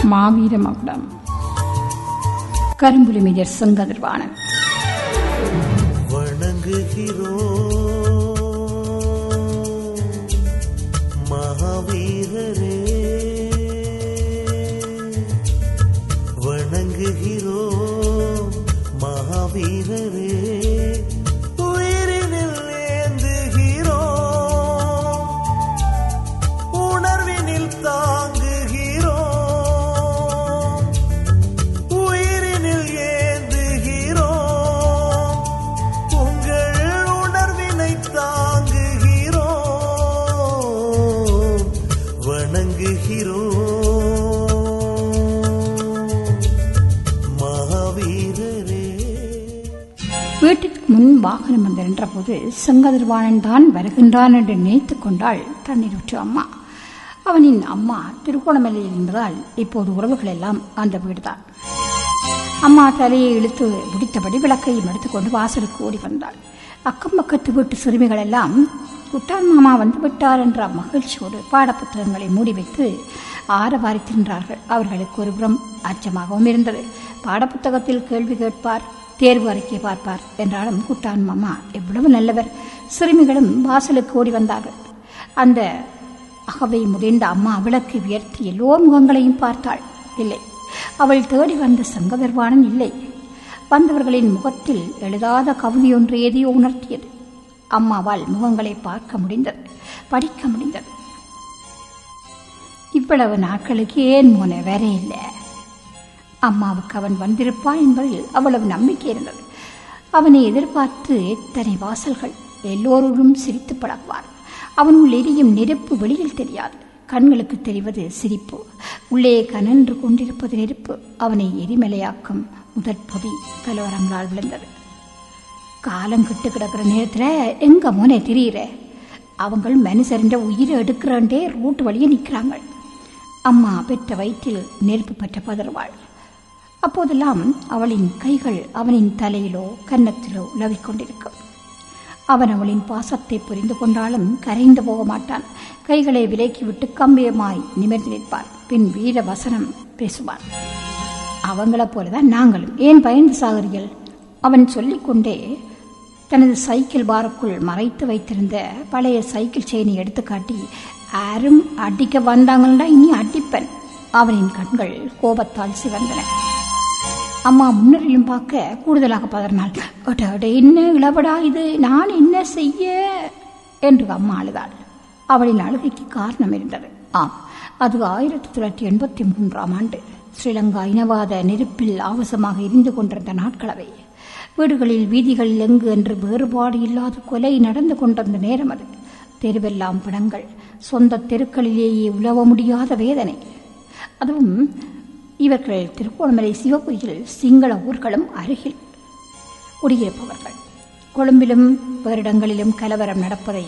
மாவீர மகுடம் கரும்புலி மேஜர் செங்கதிர்வாணன் வணங்குகிறோம் மகாவீரரே வணங்குகிறோம் மகாவீரரே உயிரினில் ஏந்துகிறோம் உணர்வினில் தாங்குகிறோம் உயிரினில் ஏந்துகிறோம் உங்கள் உணர்வினை தாங்குகிறோம் வணங்குகிறோம் மகாவீரரே வீட்டுக்கு முன் வாகனம் வந்து நின்றபோது செங்கதிர்வாணன் தான் வருகின்றான் என்று நினைத்துக் கொண்டாள் தண்ணீர் அம்மா அவனின் அம்மா திருகோணமலையில் என்பதால் இப்போது உறவுகள் எல்லாம் அந்த வீடுதான் அம்மா தலையை இழுத்து முடித்தபடி விளக்கையும் எடுத்துக்கொண்டு வாசலுக்கு ஓடி வந்தாள் அக்கம் பக்கத்து வீட்டு சிறுமிகள் எல்லாம் குட்டான் மாமா வந்து விட்டார் என்ற மகிழ்ச்சியோடு பாடப்புத்தகங்களை மூடி வைத்து ஆரவாரி தின்றார்கள் அவர்களுக்கு ஒரு புறம் அச்சமாகவும் இருந்தது பாடப்புத்தகத்தில் கேள்வி கேட்பார் தேர்வு அறிக்கை பார்ப்பார் என்றாலும் குட்டான் மாமா எவ்வளவு நல்லவர் சிறுமிகளும் வாசலுக்கு ஓடி வந்தார்கள் அந்த அகவை முதிர்ந்த அம்மா விளக்கு உயர்த்தி எல்லோ முகங்களையும் பார்த்தாள் இல்லை அவள் தேடி வந்த சங்கதர்வாணன் இல்லை வந்தவர்களின் முகத்தில் எழுதாத கவிதை ஒன்று எதையோ உணர்த்தியது அம்மாவால் முகங்களை பார்க்க முடிந்தது படிக்க முடிந்தது இவ்வளவு நாட்களுக்கு ஏன் மோன வேற இல்லை அம்மாவுக்கு அவன் வந்திருப்பான் என்பதில் அவ்வளவு நம்பிக்கை இருந்தது அவனை எதிர்பார்த்து எத்தனை வாசல்கள் எல்லோரும் சிரித்து பழகுவார் அவனுள் எரியும் நெருப்பு வெளியில் தெரியாது கண்களுக்கு தெரிவது சிரிப்பு உள்ளே கனன்று கொண்டிருப்பது நெருப்பு அவனை எரிமலையாக்கும் முதற் பொதி கலவரங்களால் விழுந்தது காலம் கிட்டு கிடக்கிற நேரத்தில் எங்க மோனே தெரியுற அவங்கள் மனுஷரின்ற உயிரை எடுக்கிறண்டே ரோட்டு வழியே நிற்கிறாங்க அம்மா பெற்ற வயிற்றில் நெருப்பு பற்ற பதறுவாள் அப்போதெல்லாம் அவளின் கைகள் அவனின் தலையிலோ கன்னத்திலோ உலவிக்கொண்டிருக்கும் அவன் அவளின் பாசத்தை புரிந்து கொண்டாலும் கரைந்து போக மாட்டான் கைகளை விலக்கி விட்டு கம்பியமாய் நிமிர்ந்து நிற்பான் பின் வீர வசனம் பேசுவான் அவங்களைப் போலதான் நாங்களும் ஏன் பயந்து சாகிறீர்கள் அவன் சொல்லிக்கொண்டே தனது சைக்கிள் பாருக்குள் மறைத்து வைத்திருந்த பழைய சைக்கிள் செயினை எடுத்து காட்டி யாரும் அடிக்க வந்தாங்கன்னா இனி அடிப்பன் அவனின் கண்கள் கோபத்தால் சிவந்தன அம்மா முன்னரையும் பார்க்க கூடுதலாக பதறினாள் "அட, அட, என்ன இளவடா இது நான் என்ன செய்ய என்று அம்மா அழுதாள் அவளின் அழுகைக்கு காரணம் இருந்தது ஆம் அது ஆயிரத்தி தொள்ளாயிரத்தி எண்பத்தி மூன்றாம் ஆண்டு ஸ்ரீலங்கா இனவாத நெருப்பில் ஆவசமாக எரிந்து கொண்டிருந்த நாட்களவை வீடுகளில் வீதிகளில் எங்கு என்று வேறுபாடு இல்லாத கொலை நடந்து கொண்டிருந்த நேரம் அது தெருவெல்லாம் படங்கள் சொந்த தெருக்களிலேயே உழவ முடியாத வேதனை அதுவும் இவர்கள் திருக்கோணமலை சிவபுரியில் சிங்கள ஊர்களும் அருகில் குடியிருப்பவர்கள் கொழும்பிலும் வேறிடங்களிலும் கலவரம் நடப்பதை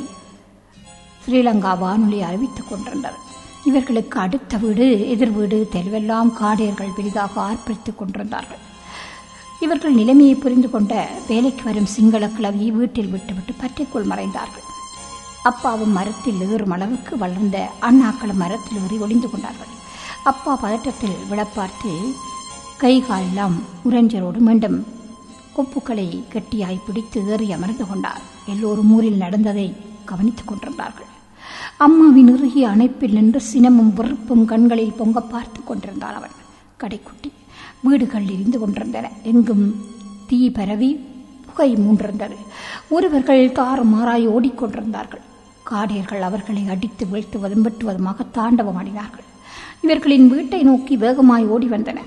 ஸ்ரீலங்கா வானொலி அறிவித்துக் கொண்டிருந்தது இவர்களுக்கு அடுத்த வீடு எதிர் வீடு தெருவெல்லாம் காடையர்கள் பெரிதாக ஆர்ப்பரித்துக் கொண்டிருந்தார்கள் இவர்கள் நிலைமையை புரிந்து கொண்ட வேலைக்கு வரும் சிங்கள கிழவியை வீட்டில் விட்டுவிட்டு பற்றிக்குள் மறைந்தார்கள் அப்பாவும் மரத்தில் ஏறும் அளவுக்கு வளர்ந்த அண்ணாக்களும் மரத்தில் ஏறி ஒளிந்து கொண்டார்கள் அப்பா பதட்டத்தில் விழப்பார்த்து கை காலெல்லாம் உறைஞ்சரோடு மீண்டும் கொப்புக்களை கெட்டியாய் பிடித்து ஏறி அமர்ந்து கொண்டார் எல்லோரும் ஊரில் நடந்ததை கவனித்துக் கொண்டிருந்தார்கள் அம்மாவின் இறுகிய அணைப்பில் நின்று சினமும் வெறுப்பும் கண்களில் பொங்க பார்த்து கொண்டிருந்தான் அவன் கடைக்குட்டி வீடுகள் எரிந்து கொண்டிருந்தன எங்கும் தீ பரவி புகை மூன்றிருந்தது ஒருவர்கள் தாறுமாறாய் ஓடிக்கொண்டிருந்தார்கள் காடியர்கள் அவர்களை அடித்து வீழ்த்துவதும் வெட்டுவதுமாக தாண்டவமாடினார்கள் இவர்களின் வீட்டை நோக்கி வேகமாய் ஓடி வந்தன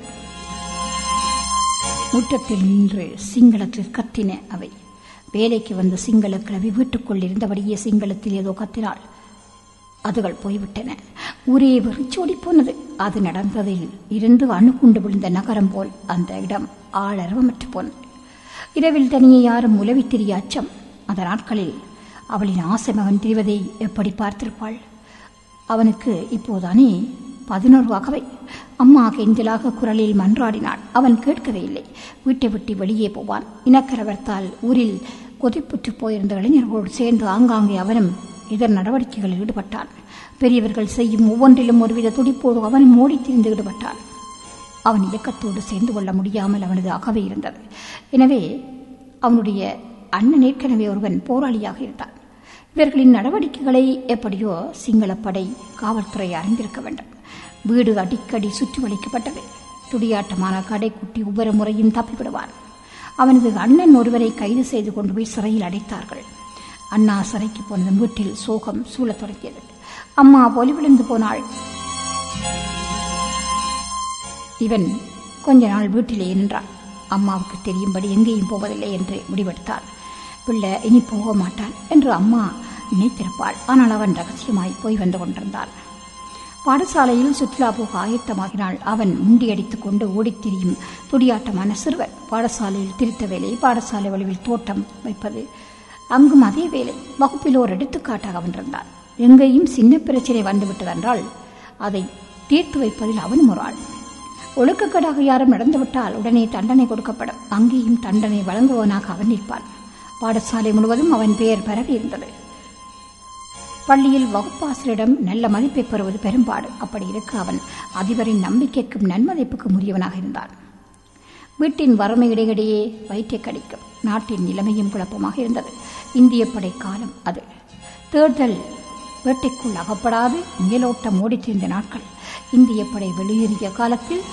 முற்றத்தில் நின்று சிங்களத்தில் கத்தின அவை வேலைக்கு வந்த சிங்கள கிழவி வீட்டுக்குள் இருந்தபடியே சிங்களத்தில் ஏதோ கத்தினாள் அதுகள் போய்விட்டன ஊரே வெறிச்சோடி போனது அது நடந்ததில் இருந்து அணுகுண்டு விழுந்த நகரம் போல் அந்த இடம் ஆளரவமற்று போனது இரவில் தனியே யாரும் உலவி திரிய அச்சம் அந்த நாட்களில் அவளின் ஆசை மகன் திரிவதை எப்படி பார்த்திருப்பாள் அவனுக்கு இப்போதானே பதினோரு அகவை அம்மா கெஞ்சலாக குரலில் மன்றாடினாள் அவன் கேட்கவே இல்லை வீட்டை விட்டு வெளியே போவான் இனக்கரவர்த்தால் ஊரில் கொதிப்புற்று போயிருந்த இளைஞர்களோடு சேர்ந்து ஆங்காங்கே அவனும் இதர் நடவடிக்கைகளில் ஈடுபட்டான் பெரியவர்கள் செய்யும் ஒவ்வொன்றிலும் ஒருவித துடிப்போடு அவனும் ஓடித் திரிந்து ஈடுபட்டான் அவன் இயக்கத்தோடு சேர்ந்து கொள்ள முடியாமல் அவனது அகவே இருந்தது எனவே அவனுடைய அண்ணன் ஏற்கனவே ஒருவன் போராளியாக இருந்தான் இவர்களின் நடவடிக்கைகளை எப்படியோ சிங்களப்படை காவல்துறை அறிந்திருக்க வேண்டும் வீடு அடிக்கடி சுற்றி வளைக்கப்பட்டது துடியாட்டமான கடைக்குட்டி ஒவ்வொரு முறையும் தப்பிவிடுவான் அவனது அண்ணன் ஒருவரை கைது செய்து கொண்டு போய் சிறையில் அடைத்தார்கள் அண்ணா சிறைக்கு போனதும் வீட்டில் சோகம் சூழத் தொடங்கியது அம்மா பொலிவிழுந்து போனாள் இவன் கொஞ்ச நாள் வீட்டிலே நின்றான் அம்மாவுக்கு தெரியும்படி எங்கேயும் போவதில்லை என்று முடிவெடுத்தான் பிள்ளை இனி போக மாட்டான் என்று அம்மா நினைத்திருப்பாள் ஆனால் அவன் ரகசியமாய் போய் வந்து கொண்டிருந்தான் பாடசாலையில் சுற்றுலா போக ஆயத்தமாகினாள் அவன் முண்டியடித்துக் கொண்டு ஓடித் திரியும் துடியாட்டமான சிறுவன் பாடசாலையில் திருத்த வேலை பாடசாலை வழிவில் தோட்டம் வைப்பது அங்கும் அதே வேலை வகுப்பில் ஒரு எடுத்துக்காட்டாக அவன் இருந்தான் எங்கேயும் சின்ன பிரச்சனை வந்துவிட்டதென்றால் அதை தீர்த்து வைப்பதில் அவனும் ஒரு ஆள் ஒழுக்கக்கடாக யாரும் நடந்துவிட்டால் உடனே தண்டனை கொடுக்கப்படும் அங்கேயும் தண்டனை வழங்குவவனாக அவன் நிற்பான் பாடசாலை முழுவதும் அவன் பெயர் பரவி இருந்தது பள்ளியில் வகுப்பாசிரியரிடம் நல்ல மதிப்பை பெறுவது பெரும்பாடு அப்படி இருக்க அவன் அதிபரின் நம்பிக்கைக்கும் நன்மதிப்புக்கும் உரியவனாக இருந்தான் வீட்டின் வறுமை இடையிடையே வயிற்றை கடிக்கும் நாட்டின் நிலைமையும் குழப்பமாக இருந்தது இந்திய படை காலம் அது தேர்தல் வேட்டைக்குள் அகப்படாது மேலோட்டம் ஓடித் திரிந்த நாட்கள் இந்திய படை வெளியேறிய காலத்தில்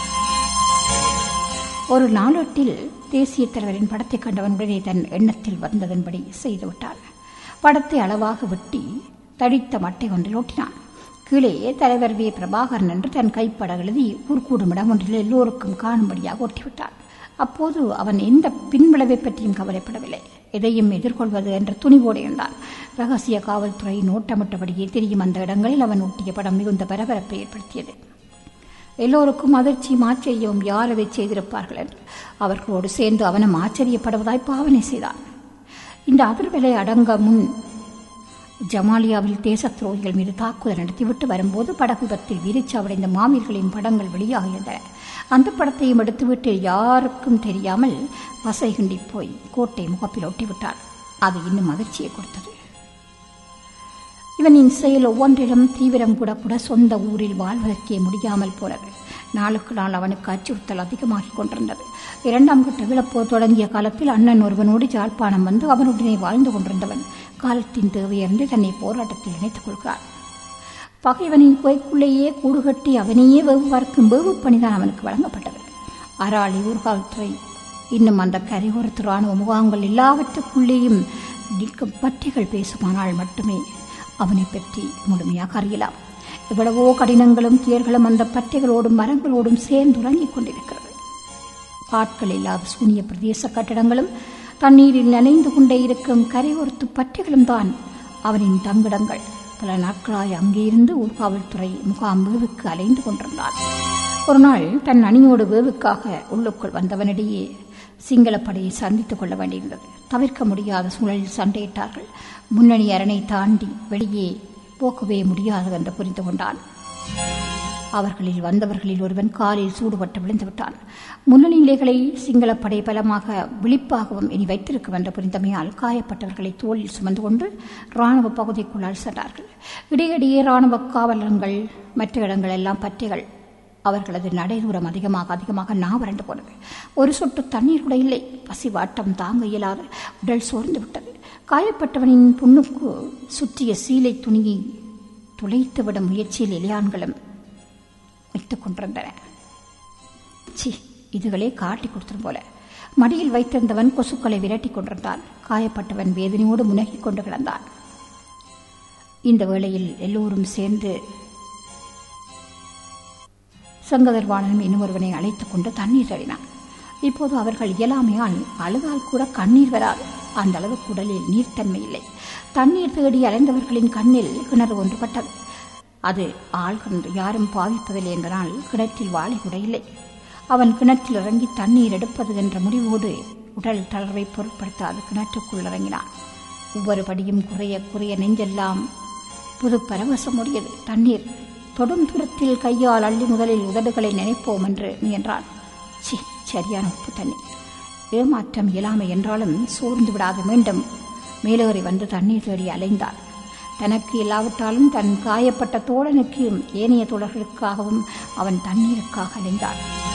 ஒரு நாளொட்டில் தேசிய தலைவரின் படத்தை கண்டவன் உடனே தன் எண்ணத்தில் வந்ததன்படி செய்துவிட்டான் படத்தை அளவாக வெட்டி தடித்த மட்டை ஒன்றில் ஒட்டினான் கீழே தலைவர் வி பிரபாகரன் என்று தன் கைப்பட எழுதி ஊர்கூடும் இடம் ஒன்றில் எல்லோருக்கும் காணும்படியாக ஒட்டிவிட்டான் அப்போது அவன் எந்த பின்விளைவை பற்றியும் கவலைப்படவில்லை எதையும் எதிர்கொள்வது என்ற துணிவோடு இருந்தான் ரகசிய காவல்துறை நோட்டமிட்டபடியே தெரியும் அந்த இடங்களில் அவன் ஒட்டிய படம் மிகுந்த பரபரப்பை ஏற்படுத்தியது எல்லோருக்கும் அதிர்ச்சியும் ஆச்சரியமும் யார் அதை செய்திருப்பார்கள் என்று அவர்களோடு சேர்ந்து அவனும் ஆச்சரியப்படுவதாய் பாவனை செய்தான் இந்த அதிர்வலை அடங்க முன் ஜமாலியாவில் தேச துரோகிகள் மீது தாக்குதல் நடத்திவிட்டு வரும்போது படகு விபத்தில் வீரிச்சாவடைந்த மாவீர்களின் படங்கள் வெளியாகியிருந்தன அந்த படத்தையும் எடுத்துவிட்டு யாருக்கும் தெரியாமல் வசை கிண்டி போய் கோட்டை முகப்பில் ஒட்டிவிட்டாள் அது இன்னும் அதிர்ச்சியை கொடுத்தது இவனின் செயல் ஒவ்வொன்றிலும் தீவிரம் கூட கூட சொந்த ஊரில் வாழ்வதற்கே முடியாமல் போனது நாளுக்கு நாள் அவனுக்கு அச்சுறுத்தல் அதிகமாகிக் கொண்டிருந்தது இரண்டாம் கட்ட விழப்போர் தொடங்கிய காலத்தில் அண்ணன் ஒருவனோடு யாழ்ப்பாணம் வந்து அவனுடனே வாழ்ந்து கொண்டிருந்தவன் காலத்தின் தேவையறிந்து தன்னை போராட்டத்தில் இணைத்துக் கொள்கிறான் பகைவனின் குகைக்குள்ளேயே கூடு கட்டி அவனையே வெகு பார்க்கும் வெகு பணிதான் அவனுக்கு வழங்கப்பட்டது அராளி ஊர்காவல்துறை இன்னும் அந்த கரையோரத்து ராணுவ முகாம்கள் எல்லாவற்றுக்குள்ளேயும் நிற்கும் பற்றிகள் பேசுமானால் மட்டுமே அவனை பற்றி முழுமையாக அறியலாம் எவ்வளவோ கடினங்களும் துயர்களும் அந்த பட்டைகளோடும் மரங்களோடும் சேர்ந்து உறங்கிக் கொண்டிருக்கிறது ஆட்கள் இல்லாத சூனிய பிரதேச கட்டடங்களும் தண்ணீரில் நனைந்து கொண்டே இருக்கும் கரையோரத்து பட்டைகளும் தான் அவனின் தங்கிடங்கள் பல நாட்களாய் அங்கே இருந்து ஊர்காவல்துறை முகாம் வேவுக்கு அலைந்து கொண்டிருந்தான் ஒரு நாள் தன் அணியோடு வேவுக்காக உள்ளுக்குள் வந்தவனிடையே சிங்களப்படையை சந்தித்துக் கொள்ள வேண்டியிருந்தது தவிர்க்க முடியாத சூழலில் சண்டையிட்டார்கள் முன்னணி அரணை தாண்டி வெளியே போக்கவே முடியாது என்று புரிந்து கொண்டான் அவர்களில் வந்தவர்களில் ஒருவன் காலில் சூடுபட்டு விழுந்து விட்டான் முன்னணி நிலைகளை சிங்களப்படை பலமாக விழிப்பாகவும் இனி வைத்திருக்கும் என்று புரிந்தமையால் காயப்பட்டவர்களை தோளில் சுமந்து கொண்டு ராணுவ பகுதிக்குள்ளால் சென்றார்கள் இடையிடையே ராணுவ காவலங்கள் மற்ற இடங்கள் எல்லாம் பற்றிகள் அவர்களது நடைதூரம் அதிகமாக அதிகமாக நாவரண்டு போனது ஒரு சொட்டு தண்ணீர் கூட இல்லை பசி வாட்டம் தாங்க இயலாது உடல் சோர்ந்து விட்டது காயப்பட்டவனின் புண்ணுக்கு சுற்றிய சீலை துணியை துளைத்துவிடும் முயற்சியில் இளையான்களும் வைத்துக் கொண்டிருந்தன சி இதுகளே காட்டி கொடுத்துரும் போல மடியில் வைத்திருந்தவன் கொசுக்களை விரட்டி கொண்டிருந்தான் காயப்பட்டவன் வேதனையோடு முனகிக் கொண்டு கிடந்தான் இந்த வேளையில் எல்லோரும் சேர்ந்து சங்கதர்வாணனும் இன்னொருவனை அழைத்துக் கொண்டு தண்ணீர் தள்ளினான் இப்போது அவர்கள் இயலாமையால் அழுதால் கூட கண்ணீர் வராது அந்த அளவு குடலில் நீர்த்தன்மை இல்லை தண்ணீர் தேடி அலைந்தவர்களின் கண்ணில் கிணறு ஒன்று பட்டது அது ஆழ்கின்ற யாரும் பாவிப்பதில்லை என்பதால் கிணற்றில் வாளி கூட இல்லை அவன் கிணற்றில் இறங்கி தண்ணீர் எடுப்பது என்ற முடிவோடு உடல் தளர்வை பொருட்படுத்தாது கிணற்றுக்குள் இறங்கினான் ஒவ்வொரு படியும் குறைய குறைய நெஞ்செல்லாம் புது பரவசம் உடையது தண்ணீர் தொடும் தூரத்தில் கையால் அள்ளி முதலில் உதடுகளை நினைப்போம் என்று முயன்றான் சி சரியான உப்பு தண்ணி ஏமாற்றம் இயலாமை என்றாலும் சோர்ந்து விடாது மீண்டும் மேலேறி வந்து தண்ணீர் தேடி அலைந்தான் தனக்கு இல்லாவிட்டாலும் தன் காயப்பட்ட தோழனுக்கு ஏனைய தோழர்களுக்காகவும் அவன் தண்ணீருக்காக அலைந்தான்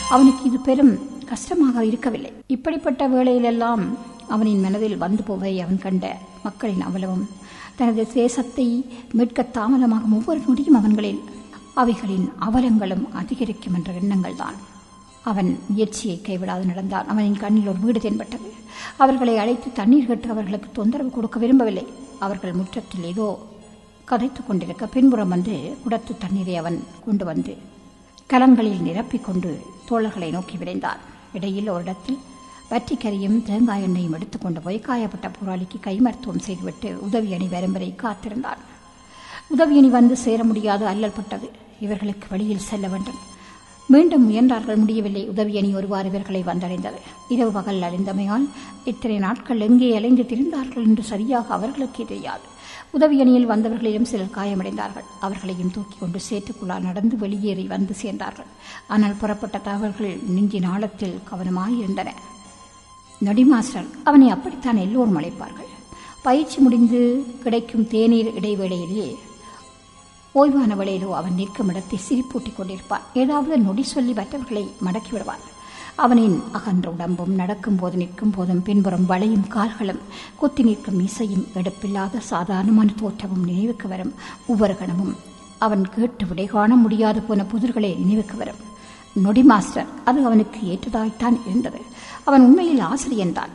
அவனுக்கு இது பெரும் கஷ்டமாக இருக்கவில்லை இப்படிப்பட்ட வேளையிலெல்லாம் அவனின் மனதில் வந்து போவதை அவன் கண்ட மக்களின் அவலவும் தனது தேசத்தை மீட்க தாமதமாகும் ஒவ்வொரு நொடியும் அவன்களில் அவைகளின் அவலங்களும் அதிகரிக்கும் என்ற எண்ணங்கள் தான் அவன் முயற்சியை கைவிடாது நடந்தான் அவனின் கண்ணில் ஒரு வீடு தென்பட்டது அவர்களை அழைத்து தண்ணீர் கட்டு அவர்களுக்கு தொந்தரவு கொடுக்க விரும்பவில்லை அவர்கள் முற்றத்தில் ஏதோ கதைத்துக் கொண்டிருக்க பின்புறம் வந்து குடத்து தண்ணீரை அவன் கொண்டு வந்து கலங்களில் நிரப்பிக்கொண்டு தோழர்களை நோக்கி விரைந்தான் இடையில் ஒரு இடத்தில் வற்றிக்கரியும் தேங்காய் எண்ணெயும் எடுத்துக்கொண்டு போய் காயப்பட்ட போராளிக்கு கை மருத்துவம் செய்துவிட்டு உதவி அணி வரும் வரை காத்திருந்தான் உதவி அணி வந்து சேர முடியாது அல்லல்பட்டது இவர்களுக்கு வழியில் செல்ல வேண்டும் மீண்டும் முயன்றார்கள் முடியவில்லை உதவி அணி ஒருவாறு இவர்களை வந்தடைந்தது இரவு பகல் அழிந்தமையால் இத்தனை நாட்கள் எங்கே அலைந்து திரிந்தார்கள் என்று சரியாக அவர்களுக்கே தெரியாது உதவி அணியில் வந்தவர்களிடம் சிலர் காயமடைந்தார்கள் அவர்களையும் தூக்கி கொண்டு சேற்றுக்குள்ளால் நடந்து வெளியேறி வந்து சேர்ந்தார்கள் ஆனால் புறப்பட்ட தகவல்கள் நெஞ்சின் ஆழத்தில் கவனமாயிருந்தன நொடி மாஸ்டர் அவனை அப்படித்தான் எல்லோரும் அழைப்பார்கள் பயிற்சி முடிந்து கிடைக்கும் தேநீர் இடைவேளையிலே ஓய்வான வேளையிலோ அவன் நிற்கும் இடத்தை சிரிப்பூட்டிக் கொண்டிருப்பான் ஏதாவது நொடி சொல்லி மற்றவர்களை மடக்கி விடுவான் அவனின் அகன்ற உடம்பும் நடக்கும் போது நிற்கும் போதும் பின்புறம் வளையும் கால்களும் கொத்தி நிற்கும் இசையும் எடுப்பில்லாத சாதாரணமான தோற்றமும் நினைவுக்கு வரும் ஒவ்வொரு கணமும் அவன் கேட்டு விடை காண முடியாது போன புதிர்களே நினைவுக்கு வரும் நொடி மாஸ்டர் அது அவனுக்கு ஏற்றதாய்த்தான் இருந்தது அவன் உண்மையில் ஆசிரியன்தான்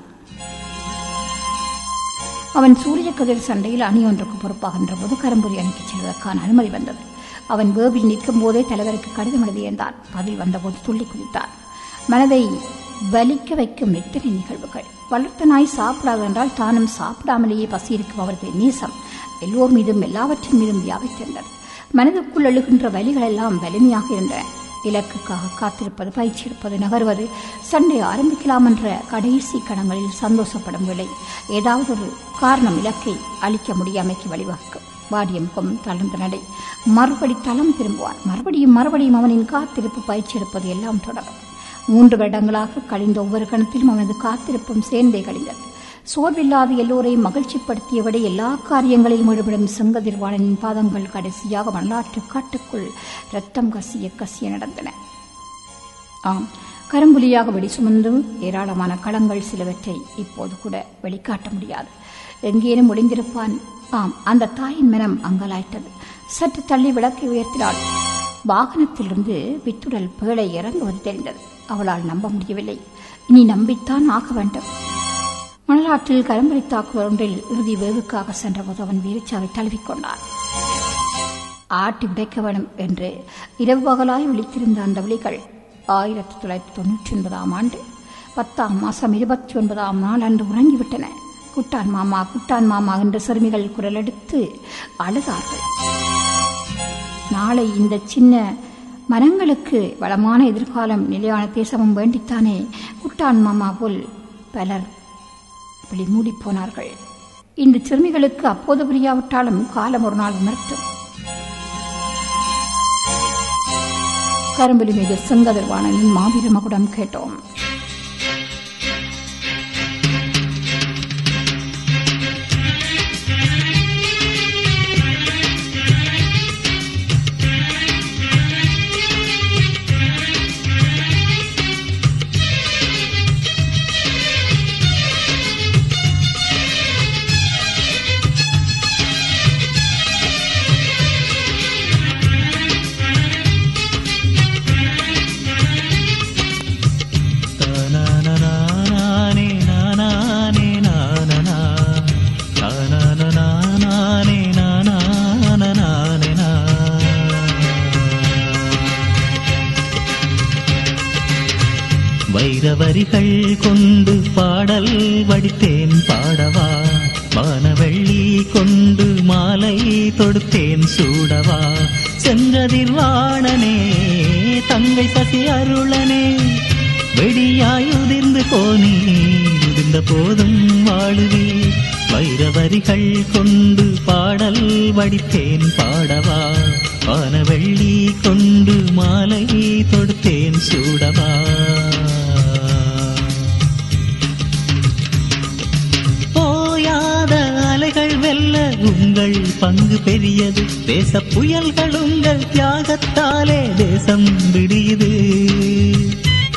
அவன் சூரிய கதிர் சண்டையில் அணி ஒன்றுக்கு பொறுப்பாகின்ற போது கரும்புரி அணிக்கு செல்வதற்கான அனுமதி வந்தது அவன் வேபில் நிற்கும் போதே தலைவருக்கு கடிதம் எழுதியிருந்தான் பதில் வந்தபோது துள்ளி குதித்தான் மனதை வலிக்க வைக்கும் எத்தனை நிகழ்வுகள் வளர்த்த நாய் சாப்பிடாது என்றால் தானும் சாப்பிடாமலேயே பசி இருக்கும் அவரது நேசம் எல்லோர் மீதும் எல்லாவற்றின் மீதும் வியாபித்திருந்தது மனதுக்குள் எழுகின்ற வலிகள் எல்லாம் வலிமையாக இருந்தன இலக்குக்காக காத்திருப்பது பயிற்சி எடுப்பது நகர்வது சண்டை ஆரம்பிக்கலாம் என்ற கடைசி கணங்களில் சந்தோஷப்படும் வேளை ஏதாவது ஒரு காரணம் இலக்கை அளிக்க முடியாமைக்கு வழிவகுக்கும் வாடியம் கொம் தளர்ந்த நடை மறுபடி தளம் திரும்புவான் மறுபடியும் மறுபடியும் அவனின் காத்திருப்பு பயிற்சி எடுப்பது எல்லாம் தொடரும் மூன்று வருடங்களாக கழிந்த ஒவ்வொரு கணத்திலும் அவனது காத்திருப்பும் சேர்ந்தே கழிந்தது சோர்வில்லாத எல்லோரையும் மகிழ்ச்சிப்படுத்தியபடி எல்லா காரியங்களிலும் ஈடுபடும் செங்கதிர்வாளனின் பாதங்கள் கடைசியாக வரலாற்று காட்டுக்குள் ரத்தம் கசிய கசிய நடந்தன ஆம் கரும்புலியாக வெடி சுமந்து ஏராளமான களங்கள் சிலவற்றை இப்போது கூட வெளிக்காட்ட முடியாது எங்கேனும் ஒளிந்திருப்பான் ஆம் அந்த தாயின் மனம் அங்கலாய்த்தது சற்று தள்ளி விளக்கை உயர்த்தினாள் வாகனத்திலிருந்து வித்துடல் பேழை இறங்குவது தெரிந்தது அவளால் நம்ப முடியவில்லை இனி நம்பித்தான் ஆக வேண்டும் மணலாற்றில் கரும்புலி தாக்குதல் ஒன்றில் இறுதி வேவுக்காக சென்றபோது அவன் வீரச்சாவை தழுவிக்கொண்டான் ஆட்டி உடைக்க வேண்டும் என்று இரவு பகலாய் விழித்திருந்த அந்த விழிகள் ஆயிரத்தி தொள்ளாயிரத்தி தொண்ணூற்றி ஒன்பதாம் ஆண்டு பத்தாம் மாசம் இருபத்தி ஒன்பதாம் நாள் அன்று உறங்கிவிட்டன குட்டான் மாமா குட்டான் மாமா என்று சிறுமிகள் குரலெடுத்து அழுதார்கள் நாளை இந்த சின்ன மரங்களுக்கு வளமான எதிர்காலம் நிலையான தேசமும் வேண்டித்தானே குட்டான் மாமா போல் பலர் இப்படி மூடிப்போனார்கள் இந்த சிறுமிகளுக்கு அப்போது புரியாவிட்டாலும் காலம் ஒரு நாள் உணர்த்தும் கரும்புலி மீது செங்கதிர்வாணனின் மாவீர மகுடம் கேட்டோம் தானானானானே, நானானே, நானானா. தானானானானே, நானானானானே, நா. வைரவரிகள் கொண்டு பாடல் வடித்தேன் பாடவா வானவெள்ளி கொண்டு மாலை தொடுத்தேன் சூடவா சென்றதிர்வாணனே தங்கை சசி அருளனே வெடியாயுதிர்ந்து போனே உதிர்ந்த போதும் வாழுவே வைரவரிகள் கொண்டு பாடல் வடித்தேன் பாடவா வானவெள்ளி கொண்டு மாலை தொடுத்தேன் சூடவா போயாத அலைகள் வெல்ல உங்கள் பங்கு பெரியது தேச புயல்கள் உங்கள் தியாகத்தாலே தேசம் விடியுது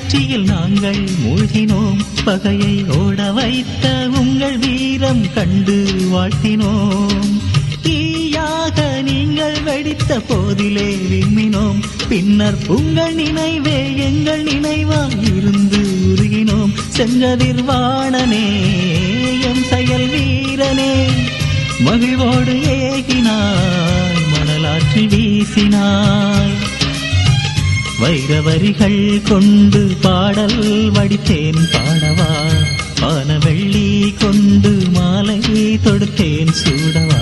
வெற்றியில் நாங்கள் மூழ்கினோம் பகையை ஓட வைத்த உங்கள் வீரம் கண்டு வாழ்த்தினோம் தீயாக நீங்கள் வெடித்த போதிலே விம்மினோம் பின்னர் உங்கள் நினைவே எங்கள் நினைவாய் இருந்து உருகினோம் செங்கதிர்வாணனே எம் செயல் வீரனே மகிழ்வோடு ஏகினாய் மணலாற்றில் வீசினாய் வைரவரிகள் கொண்டு பாடல் வடித்தேன் பாடவா வானவெள்ளி கொண்டு மாலை தொடுத்தேன் சூடவா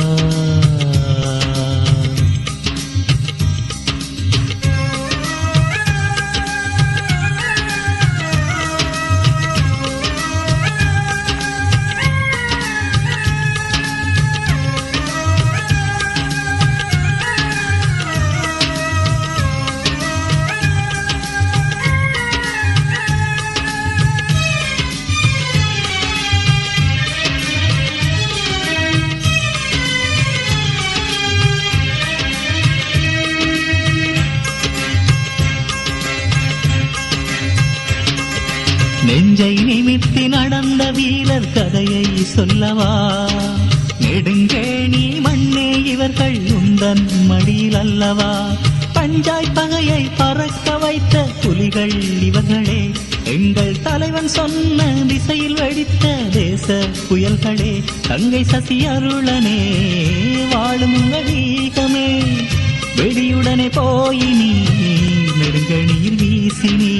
நெஞ்சை நிமித்தி நடந்த வீரர் கதையை சொல்லவா நெடுங்கேணி மண்ணே இவர்கள் உந்தன் மடியில் அல்லவா பஞ்சாய் பகையை பறக்க வைத்த புலிகள் இவர்களே எங்கள் தலைவன் சொன்ன திசையில் வெடித்த தேச புயல்களே தங்கை சசி அருளனே வாழும் உங்கள் ஈகமே வெடியுடனே போய் நீ நெடுங்கணியில் வீசினீ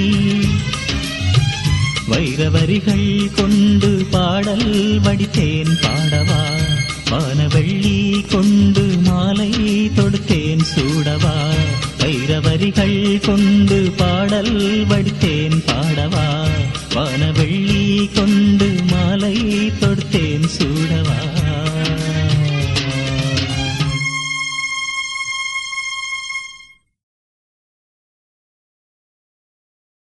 வைரவரிகள் கொண்டு பாடல் வடித்தேன் பாடவா வானவெள்ளி கொண்டு மாலை தொடுத்தேன் சூடவா வைரவரிகள் கொண்டு பாடல் வடித்தேன் பாடவா வானவெள்ளி கொண்டு மாலை தொடுத்தேன் சூடவா